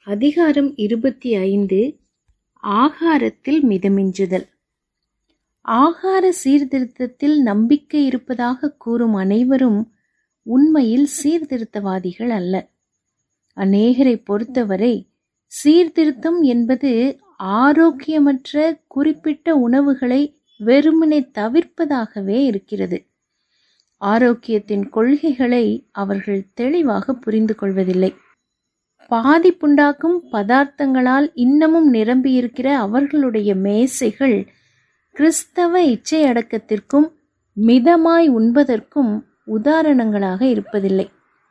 அதிகாரம் இருபத்தி ஐந்து ஆகாரத்தில் மிதமிஞ்சுதல் ஆகார சீர்திருத்தத்தில் நம்பிக்கை இருப்பதாக கூறும் அனைவரும் உண்மையில் சீர்திருத்தவாதிகள் அல்ல அநேகரை பொறுத்தவரை சீர்திருத்தம் என்பது ஆரோக்கியமற்ற குறிப்பிட்ட உணவுகளை வெறுமனே தவிர்ப்பதாகவே இருக்கிறது ஆரோக்கியத்தின் கொள்கைகளை அவர்கள் தெளிவாக புரிந்து கொள்வதில்லை பாதிப்புண்டாக்கும் பதார்த்தங்களால் இன்னமும் நிரம்பியிருக்கிற அவர்களுடைய மேசைகள் கிறிஸ்தவ இச்சை அடக்கத்திற்கும் மிதமாய் உண்பதற்கும் உதாரணங்களாக இருப்பதில்லை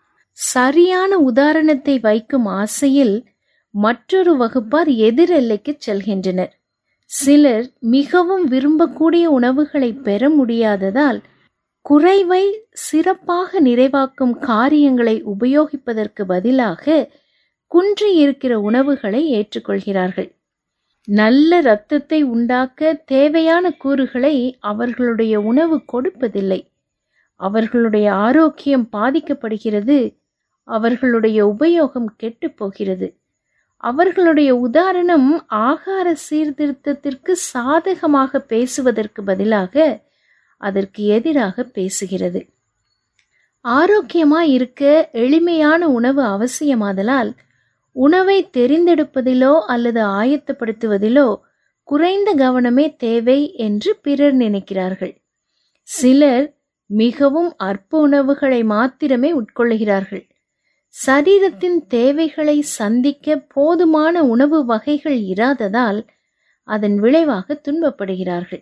சரியான உதாரணத்தை வைக்கும் ஆசையில் மற்றொரு வகுப்பார் எதிரெல்லைக்கு செல்கின்றனர் சிலர் மிகவும் விரும்பக்கூடிய உணவுகளை பெற முடியாததால் குறைவை சிறப்பாக நிறைவாக்கும் காரியங்களை உபயோகிப்பதற்கு பதிலாக குன்றி இருக்கிற உணவுகளை ஏற்றுக்கொள்கிறார்கள் நல்ல இரத்தத்தை உண்டாக்க தேவையான கூறுகளை அவர்களுடைய உணவு கொடுப்பதில்லை அவர்களுடைய ஆரோக்கியம் பாதிக்கப்படுகிறது அவர்களுடைய உபயோகம் கெட்டு போகிறது அவர்களுடைய உதாரணம் ஆகார சீர்திருத்தத்திற்கு சாதகமாக பேசுவதற்கு பதிலாக அதற்கு எதிராக பேசுகிறது ஆரோக்கியமாய் இருக்க எளிமையான உணவு அவசியமாதலால் உணவை தெரிந்தெடுப்பதிலோ அல்லது ஆயத்தப்படுத்துவதிலோ குறைந்த கவனமே தேவை என்று பிறர் நினைக்கிறார்கள் சிலர் மிகவும் அற்ப உணவுகளை மாத்திரமே உட்கொள்ளுகிறார்கள் சரீரத்தின் தேவைகளை சந்திக்க போதுமான உணவு வகைகள் இராததால் அதன் விளைவாக துன்பப்படுகிறார்கள்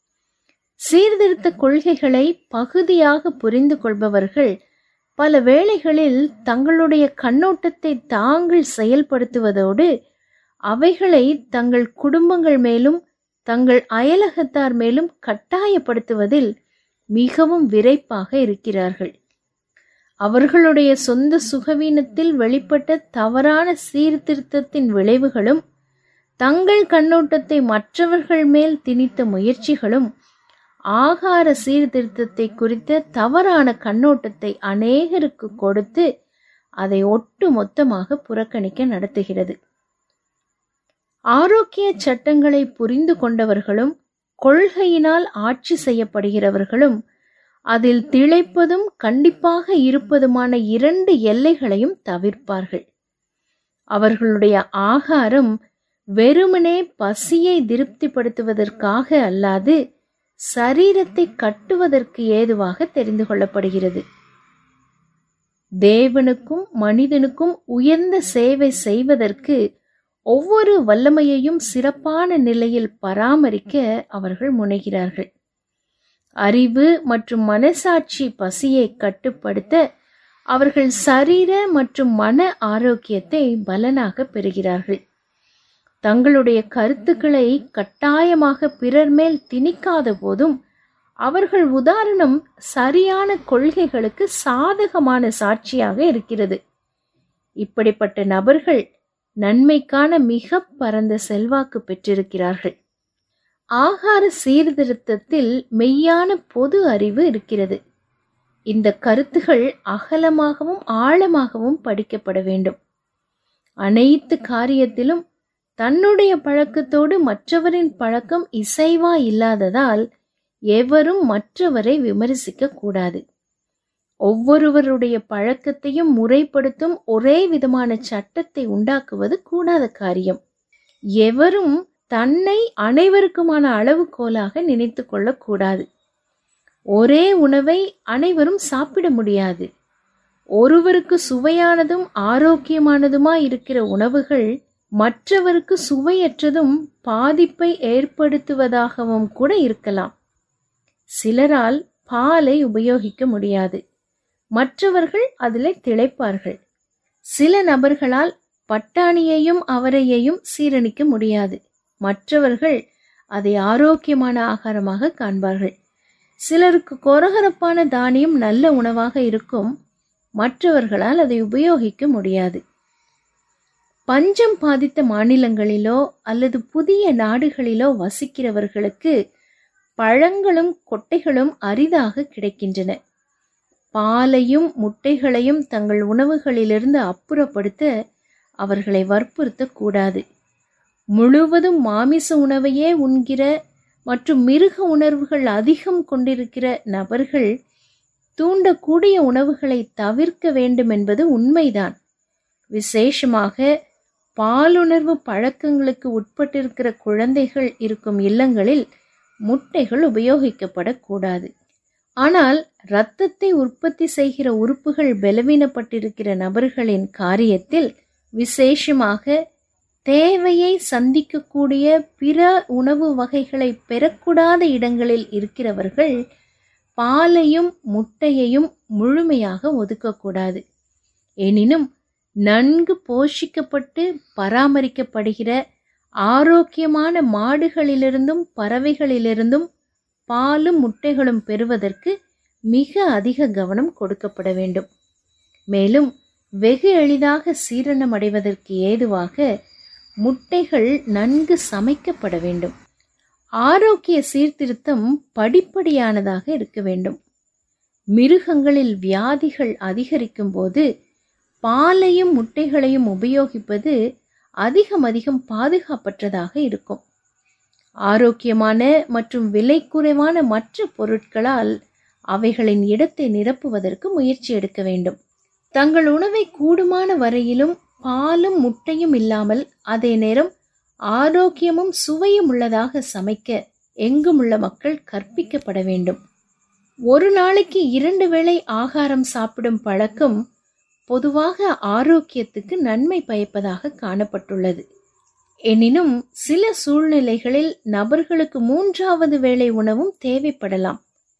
சீர்திருத்த கொள்கைகளை பகுதியாக புரிந்து கொள்பவர்கள் பல வேளைகளில் தங்களுடைய கண்ணோட்டத்தை தாங்கள் செயல்படுத்துவதோடு அவைகளை தங்கள் குடும்பங்கள் மேலும் தங்கள் அயலகத்தார் மேலும் கட்டாயப்படுத்துவதில் மிகவும் விரைப்பாக இருக்கிறார்கள் அவர்களுடைய சொந்த சுகவீனத்தில் வெளிப்பட்ட தவறான சீர்திருத்தத்தின் விளைவுகளும் தங்கள் கண்ணோட்டத்தை மற்றவர்கள் மேல் திணித்த முயற்சிகளும் ஆகார சீர்திருத்தத்தை குறித்த தவறான கண்ணோட்டத்தை அநேகருக்கு கொடுத்து அதை ஒட்டு மொத்தமாக புறக்கணிக்க நடத்துகிறது ஆரோக்கிய சட்டங்களை புரிந்து கொண்டவர்களும் கொள்கையினால் ஆட்சி செய்யப்படுகிறவர்களும் அதில் திளைப்பதும் கண்டிப்பாக இருப்பதுமான இரண்டு எல்லைகளையும் தவிர்ப்பார்கள் அவர்களுடைய ஆகாரம் வெறுமனே பசியை திருப்திப்படுத்துவதற்காக அல்லாது சரீரத்தை கட்டுவதற்கு ஏதுவாக தெரிந்து கொள்ளப்படுகிறது தேவனுக்கும் மனிதனுக்கும் உயர்ந்த சேவை செய்வதற்கு ஒவ்வொரு வல்லமையையும் சிறப்பான நிலையில் பராமரிக்க அவர்கள் முனைகிறார்கள் அறிவு மற்றும் மனசாட்சி பசியை கட்டுப்படுத்த அவர்கள் சரீர மற்றும் மன ஆரோக்கியத்தை பலனாக பெறுகிறார்கள் தங்களுடைய கருத்துக்களை கட்டாயமாக பிறர் மேல் திணிக்காத போதும் அவர்கள் உதாரணம் சரியான கொள்கைகளுக்கு சாதகமான சாட்சியாக இருக்கிறது இப்படிப்பட்ட நபர்கள் நன்மைக்கான மிக பரந்த செல்வாக்கு பெற்றிருக்கிறார்கள் ஆகார சீர்திருத்தத்தில் மெய்யான பொது அறிவு இருக்கிறது இந்த கருத்துகள் அகலமாகவும் ஆழமாகவும் படிக்கப்பட வேண்டும் அனைத்து காரியத்திலும் தன்னுடைய பழக்கத்தோடு மற்றவரின் பழக்கம் இசைவா இல்லாததால் எவரும் மற்றவரை விமர்சிக்க கூடாது ஒவ்வொருவருடைய பழக்கத்தையும் முறைப்படுத்தும் ஒரே விதமான சட்டத்தை உண்டாக்குவது கூடாத காரியம் எவரும் தன்னை அனைவருக்குமான அளவுகோலாக நினைத்து கொள்ளக்கூடாது ஒரே உணவை அனைவரும் சாப்பிட முடியாது ஒருவருக்கு சுவையானதும் ஆரோக்கியமானதுமாய் இருக்கிற உணவுகள் மற்றவருக்கு சுவையற்றதும் பாதிப்பை ஏற்படுத்துவதாகவும் கூட இருக்கலாம் சிலரால் பாலை உபயோகிக்க முடியாது மற்றவர்கள் அதில் திளைப்பார்கள் சில நபர்களால் பட்டாணியையும் அவரையையும் சீரணிக்க முடியாது மற்றவர்கள் அதை ஆரோக்கியமான ஆகாரமாக காண்பார்கள் சிலருக்கு கொரகரப்பான தானியம் நல்ல உணவாக இருக்கும் மற்றவர்களால் அதை உபயோகிக்க முடியாது பஞ்சம் பாதித்த மாநிலங்களிலோ அல்லது புதிய நாடுகளிலோ வசிக்கிறவர்களுக்கு பழங்களும் கொட்டைகளும் அரிதாக கிடைக்கின்றன பாலையும் முட்டைகளையும் தங்கள் உணவுகளிலிருந்து அப்புறப்படுத்த அவர்களை வற்புறுத்தக்கூடாது முழுவதும் மாமிச உணவையே உண்கிற மற்றும் மிருக உணர்வுகள் அதிகம் கொண்டிருக்கிற நபர்கள் தூண்டக்கூடிய உணவுகளை தவிர்க்க வேண்டும் என்பது உண்மைதான் விசேஷமாக பாலுணர்வு பழக்கங்களுக்கு உட்பட்டிருக்கிற குழந்தைகள் இருக்கும் இல்லங்களில் முட்டைகள் உபயோகிக்கப்படக்கூடாது ஆனால் இரத்தத்தை உற்பத்தி செய்கிற உறுப்புகள் பலவீனப்பட்டிருக்கிற நபர்களின் காரியத்தில் விசேஷமாக தேவையை சந்திக்கக்கூடிய பிற உணவு வகைகளை பெறக்கூடாத இடங்களில் இருக்கிறவர்கள் பாலையும் முட்டையையும் முழுமையாக ஒதுக்கக்கூடாது எனினும் நன்கு போஷிக்கப்பட்டு பராமரிக்கப்படுகிற ஆரோக்கியமான மாடுகளிலிருந்தும் பறவைகளிலிருந்தும் பாலும் முட்டைகளும் பெறுவதற்கு மிக அதிக கவனம் கொடுக்கப்பட வேண்டும் மேலும் வெகு எளிதாக சீரணம் அடைவதற்கு ஏதுவாக முட்டைகள் நன்கு சமைக்கப்பட வேண்டும் ஆரோக்கிய சீர்திருத்தம் படிப்படியானதாக இருக்க வேண்டும் மிருகங்களில் வியாதிகள் அதிகரிக்கும் போது பாலையும் முட்டைகளையும் உபயோகிப்பது அதிகம் அதிகம் பாதுகாப்பற்றதாக இருக்கும் ஆரோக்கியமான மற்றும் விலை குறைவான மற்ற பொருட்களால் அவைகளின் இடத்தை நிரப்புவதற்கு முயற்சி எடுக்க வேண்டும் தங்கள் உணவை கூடுமான வரையிலும் பாலும் முட்டையும் இல்லாமல் அதே நேரம் ஆரோக்கியமும் சுவையும் உள்ளதாக சமைக்க எங்கும் உள்ள மக்கள் கற்பிக்கப்பட வேண்டும் ஒரு நாளைக்கு இரண்டு வேளை ஆகாரம் சாப்பிடும் பழக்கம் பொதுவாக ஆரோக்கியத்துக்கு நன்மை பயப்பதாக காணப்பட்டுள்ளது எனினும் சில சூழ்நிலைகளில் நபர்களுக்கு மூன்றாவது வேளை உணவும் தேவைப்படலாம்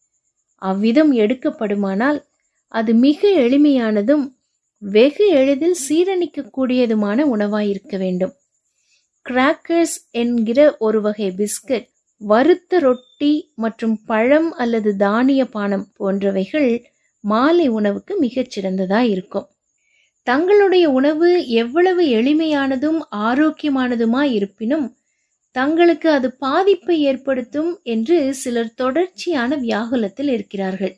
அவ்விதம் எடுக்கப்படுமானால் அது மிக எளிமையானதும் வெகு எளிதில் சீரணிக்கக்கூடியதுமான உணவாயிருக்க வேண்டும் கிராக்கர்ஸ் என்கிற ஒரு வகை பிஸ்கட் வறுத்த ரொட்டி மற்றும் பழம் அல்லது தானிய பானம் போன்றவைகள் மாலை உணவுக்கு மிகச் சிறந்ததாக இருக்கும் தங்களுடைய உணவு எவ்வளவு எளிமையானதும் ஆரோக்கியமானதுமாய் இருப்பினும் தங்களுக்கு அது பாதிப்பை ஏற்படுத்தும் என்று சிலர் தொடர்ச்சியான வியாகுலத்தில் இருக்கிறார்கள்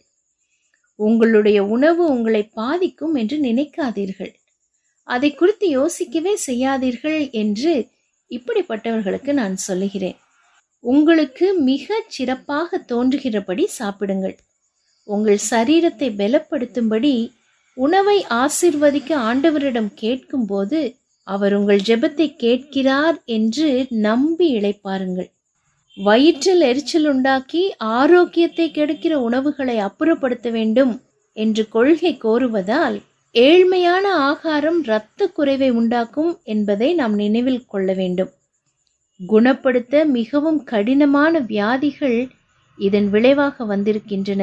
உங்களுடைய உணவு உங்களை பாதிக்கும் என்று நினைக்காதீர்கள் அதை குறித்து யோசிக்கவே செய்யாதீர்கள் என்று இப்படிப்பட்டவர்களுக்கு நான் சொல்லுகிறேன் உங்களுக்கு மிகச் சிறப்பாக தோன்றுகிறபடி சாப்பிடுங்கள் உங்கள் சரீரத்தை பலப்படுத்தும்படி உணவை ஆசிர்வதிக்க ஆண்டவரிடம் கேட்கும்போது அவர் உங்கள் ஜெபத்தை கேட்கிறார் என்று நம்பி இளைப்பாருங்கள் வயிற்றில் எரிச்சல் உண்டாக்கி ஆரோக்கியத்தை கெடுக்கிற உணவுகளை அப்புறப்படுத்த வேண்டும் என்று கொள்கை கோருவதால் ஏழ்மையான ஆகாரம் இரத்த குறைவை உண்டாக்கும் என்பதை நாம் நினைவில் கொள்ள வேண்டும் குணப்படுத்த மிகவும் கடினமான வியாதிகள் இதன் விளைவாக வந்திருக்கின்றன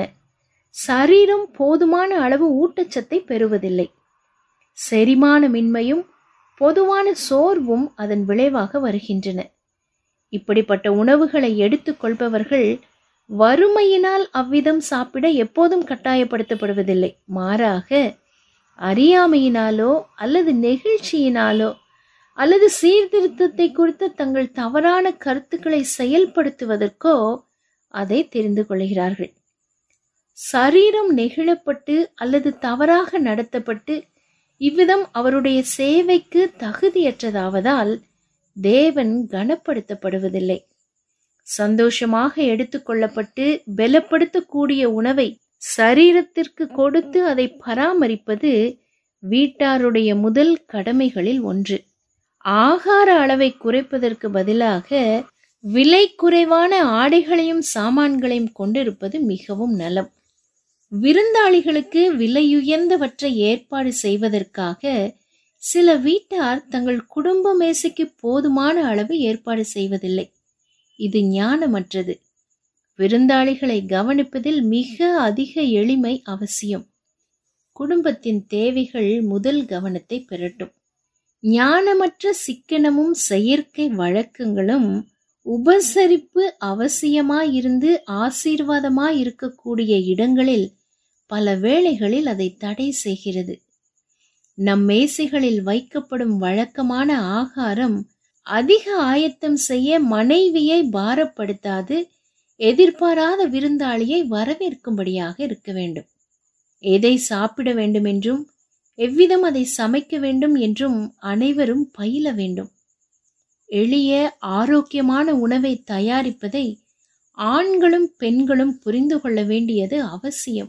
சரீரம் போதுமான அளவு ஊட்டச்சத்தை பெறுவதில்லை செரிமானமின்மையும் பொதுவான சோர்வும் அதன் விளைவாக வருகின்றன இப்படிப்பட்ட உணவுகளை எடுத்துக்கொள்பவர்கள் வறுமையினால் அவ்விதம் சாப்பிட எப்போதும் கட்டாயப்படுத்தப்படுவதில்லை மாறாக அறியாமையினாலோ அல்லது நெகிழ்ச்சியினாலோ அல்லது சீர்திருத்தத்தை குறித்த தங்கள் தவறான கருத்துக்களை செயல்படுத்துவதற்கோ அதை தெரிந்து கொள்கிறார்கள் சரீரம் நெகிழப்பட்டு அல்லது தவறாக நடத்தப்பட்டு இவ்விதம் அவருடைய சேவைக்கு தகுதியற்றதாவதால் தேவன் கனப்படுத்தப்படுவதில்லை சந்தோஷமாக எடுத்துக்கொள்ளப்பட்டு பலப்படுத்தக்கூடிய உணவை சரீரத்திற்கு கொடுத்து அதை பராமரிப்பது வீட்டாருடைய முதல் கடமைகளில் ஒன்று ஆகார அளவை குறைப்பதற்கு பதிலாக விலை குறைவான ஆடைகளையும் சாமான்களையும் கொண்டிருப்பது மிகவும் நலம் விருந்தாளிகளுக்கு விலையுயர்ந்தவற்றை ஏற்பாடு செய்வதற்காக சில வீட்டார் தங்கள் குடும்ப மேசைக்கு போதுமான அளவு ஏற்பாடு செய்வதில்லை இது ஞானமற்றது விருந்தாளிகளை கவனிப்பதில் மிக அதிக எளிமை அவசியம் குடும்பத்தின் தேவைகள் முதல் கவனத்தை பெறட்டும் ஞானமற்ற சிக்கனமும் செயற்கை வழக்கங்களும் உபசரிப்பு அவசியமாயிருந்து ஆசீர்வாதமாய் இருக்கக்கூடிய இடங்களில் பல வேளைகளில் அதை தடை செய்கிறது நம் மேசைகளில் வைக்கப்படும் வழக்கமான ஆகாரம் அதிக ஆயத்தம் செய்ய மனைவியை பாரப்படுத்தாது எதிர்பாராத விருந்தாளியை வரவேற்கும்படியாக இருக்க வேண்டும் எதை சாப்பிட வேண்டுமென்றும் எவ்விதம் அதை சமைக்க வேண்டும் என்றும் அனைவரும் பயில வேண்டும் எளிய ஆரோக்கியமான உணவை தயாரிப்பதை ஆண்களும் பெண்களும் புரிந்து கொள்ள வேண்டியது அவசியம்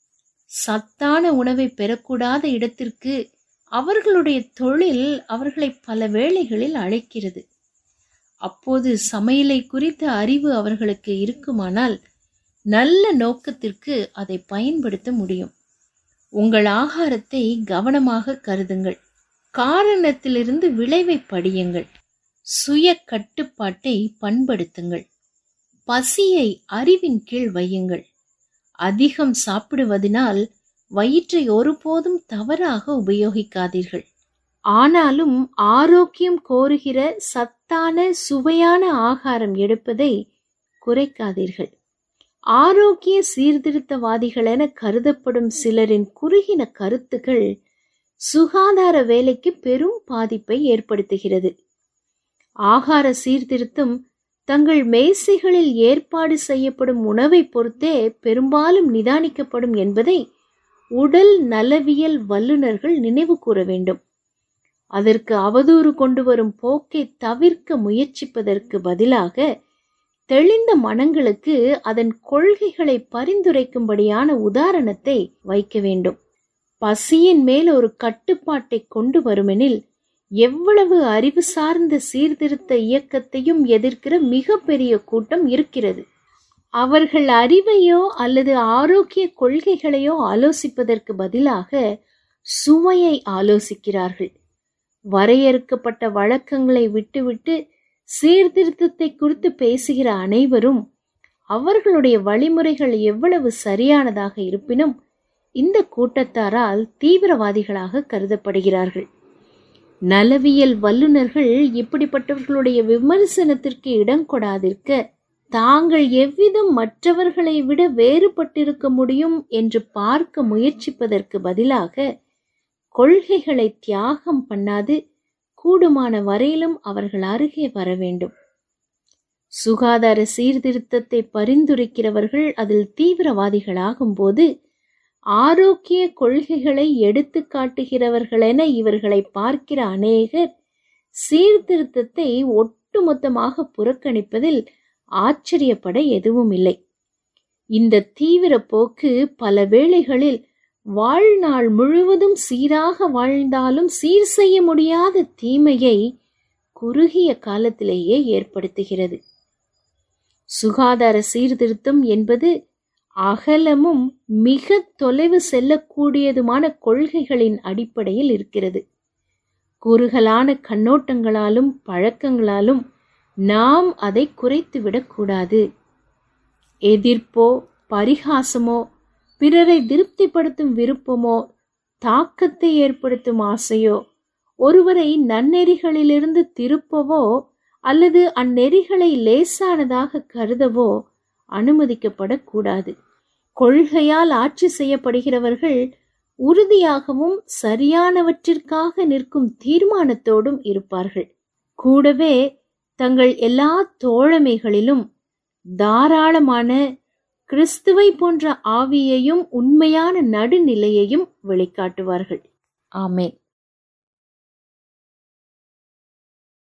சத்தான உணவை பெறக்கூடாத இடத்திற்கு அவர்களுடைய தொழில் அவர்களை பல வேளைகளில் அழைக்கிறது அப்போது சமையலை குறித்த அறிவு அவர்களுக்கு இருக்குமானால் நல்ல நோக்கத்திற்கு அதை பயன்படுத்த முடியும் உங்கள் ஆகாரத்தை கவனமாக கருதுங்கள் காரணத்திலிருந்து விளைவை படியுங்கள் சுய கட்டுப்பாட்டை பண்படுத்துங்கள் பசியை அறிவின் கீழ் வையுங்கள் அதிகம் சாப்பிடுவதனால் வயிற்றை ஒருபோதும் தவறாக உபயோகிக்காதீர்கள் ஆனாலும் ஆரோக்கியம் கோருகிற சத்தான சுவையான ஆகாரம் எடுப்பதை குறைக்காதீர்கள் ஆரோக்கிய சீர்திருத்தவாதிகள் என கருதப்படும் சிலரின் குறுகின கருத்துகள் சுகாதார வேலைக்கு பெரும் பாதிப்பை ஏற்படுத்துகிறது ஆகார சீர்திருத்தம் தங்கள் மேசைகளில் ஏற்பாடு செய்யப்படும் உணவை பொறுத்தே பெரும்பாலும் நிதானிக்கப்படும் என்பதை உடல் நலவியல் வல்லுநர்கள் நினைவு கூற வேண்டும் அதற்கு அவதூறு கொண்டு வரும் போக்கை தவிர்க்க முயற்சிப்பதற்கு பதிலாக தெளிந்த மனங்களுக்கு அதன் கொள்கைகளை பரிந்துரைக்கும்படியான உதாரணத்தை வைக்க வேண்டும் பசியின் மேல் ஒரு கட்டுப்பாட்டை கொண்டு வருமெனில் எவ்வளவு அறிவு சார்ந்த சீர்திருத்த இயக்கத்தையும் எதிர்க்கிற மிகப்பெரிய கூட்டம் இருக்கிறது அவர்கள் அறிவையோ அல்லது ஆரோக்கிய கொள்கைகளையோ ஆலோசிப்பதற்கு பதிலாக சுவையை ஆலோசிக்கிறார்கள் வரையறுக்கப்பட்ட வழக்கங்களை விட்டுவிட்டு சீர்திருத்தத்தை குறித்து பேசுகிற அனைவரும் அவர்களுடைய வழிமுறைகள் எவ்வளவு சரியானதாக இருப்பினும் இந்த கூட்டத்தாரால் தீவிரவாதிகளாக கருதப்படுகிறார்கள் நலவியல் வல்லுநர்கள் இப்படிப்பட்டவர்களுடைய விமர்சனத்திற்கு இடம் கொடாதிருக்க தாங்கள் எவ்விதம் மற்றவர்களை விட வேறுபட்டிருக்க முடியும் என்று பார்க்க முயற்சிப்பதற்கு பதிலாக கொள்கைகளை தியாகம் பண்ணாது கூடுமான வரையிலும் அவர்கள் அருகே வர வேண்டும் சுகாதார சீர்திருத்தத்தை பரிந்துரைக்கிறவர்கள் அதில் தீவிரவாதிகளாகும் போது ஆரோக்கிய கொள்கைகளை எடுத்து காட்டுகிறவர்களென இவர்களை பார்க்கிற அநேகர் சீர்திருத்தத்தை ஒட்டுமொத்தமாக புறக்கணிப்பதில் ஆச்சரியப்பட எதுவும் இல்லை இந்த தீவிர போக்கு பல வேளைகளில் வாழ்நாள் முழுவதும் சீராக வாழ்ந்தாலும் சீர் செய்ய முடியாத தீமையை குறுகிய காலத்திலேயே ஏற்படுத்துகிறது சுகாதார சீர்திருத்தம் என்பது அகலமும் மிக தொலைவு செல்லக்கூடியதுமான கொள்கைகளின் அடிப்படையில் இருக்கிறது குறுகலான கண்ணோட்டங்களாலும் பழக்கங்களாலும் நாம் அதை குறைத்துவிடக்கூடாது எதிர்ப்போ பரிகாசமோ பிறரை திருப்திப்படுத்தும் விருப்பமோ தாக்கத்தை ஏற்படுத்தும் ஆசையோ ஒருவரை நன்னெறிகளிலிருந்து திருப்பவோ அல்லது அந்நெறிகளை லேசானதாக கருதவோ அனுமதிக்கப்படக்கூடாது கொள்கையால் ஆட்சி செய்யப்படுகிறவர்கள் உறுதியாகவும் சரியானவற்றிற்காக நிற்கும் தீர்மானத்தோடும் இருப்பார்கள் கூடவே தங்கள் எல்லா தோழமைகளிலும் தாராளமான கிறிஸ்துவை போன்ற ஆவியையும் உண்மையான நடுநிலையையும் வெளிக்காட்டுவார்கள் ஆமேன்